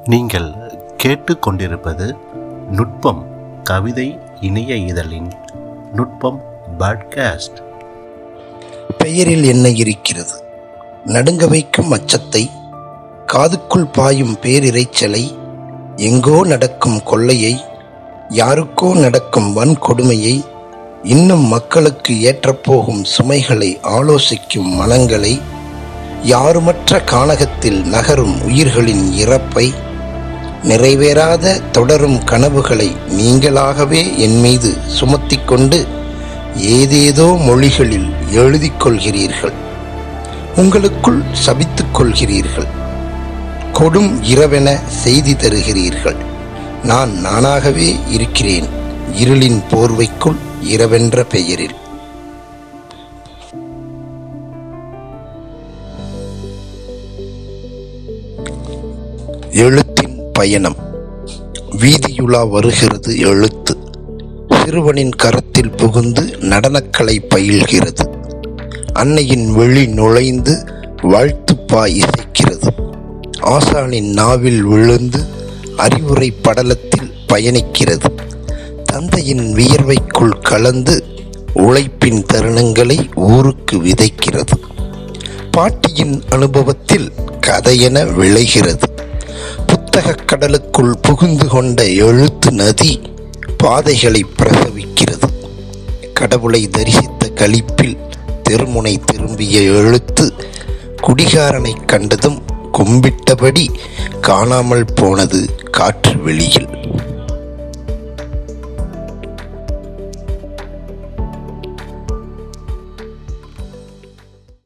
நீங்கள் கேட்டுக்கொண்டிருப்பது நுட்பம் கவிதை இணைய இதழின் நுட்பம் பாட்காஸ்ட் பெயரில் என்ன இருக்கிறது நடுங்க வைக்கும் அச்சத்தை காதுக்குள் பாயும் பேரிரைச்சலை எங்கோ நடக்கும் கொள்ளையை யாருக்கோ நடக்கும் வன்கொடுமையை இன்னும் மக்களுக்கு ஏற்றப்போகும் சுமைகளை ஆலோசிக்கும் மனங்களை யாருமற்ற கானகத்தில் நகரும் உயிர்களின் இறப்பை நிறைவேறாத தொடரும் கனவுகளை நீங்களாகவே என் மீது சுமத்திக் கொண்டு ஏதேதோ மொழிகளில் எழுதிக் கொள்கிறீர்கள் உங்களுக்குள் சபித்துக் கொள்கிறீர்கள் கொடும் இரவென செய்தி தருகிறீர்கள் நான் நானாகவே இருக்கிறேன் இருளின் போர்வைக்குள் இரவென்ற பெயரில் எழுத்தின் பயணம் வீதியுலா வருகிறது எழுத்து சிறுவனின் கரத்தில் புகுந்து நடனக்கலை பயில்கிறது அன்னையின் வெளி நுழைந்து வாழ்த்துப்பா இசைக்கிறது ஆசானின் நாவில் விழுந்து அறிவுரை படலத்தில் பயணிக்கிறது தந்தையின் வியர்வைக்குள் கலந்து உழைப்பின் தருணங்களை ஊருக்கு விதைக்கிறது பாட்டியின் அனுபவத்தில் கதையென விளைகிறது புத்தகக் கடலுக்குள் புகுந்து கொண்ட எழுத்து நதி பாதைகளை பிரசவிக்கிறது கடவுளை தரிசித்த களிப்பில் தெருமுனை திரும்பிய எழுத்து குடிகாரனை கண்டதும் கும்பிட்டபடி காணாமல் போனது காற்று வெளியில்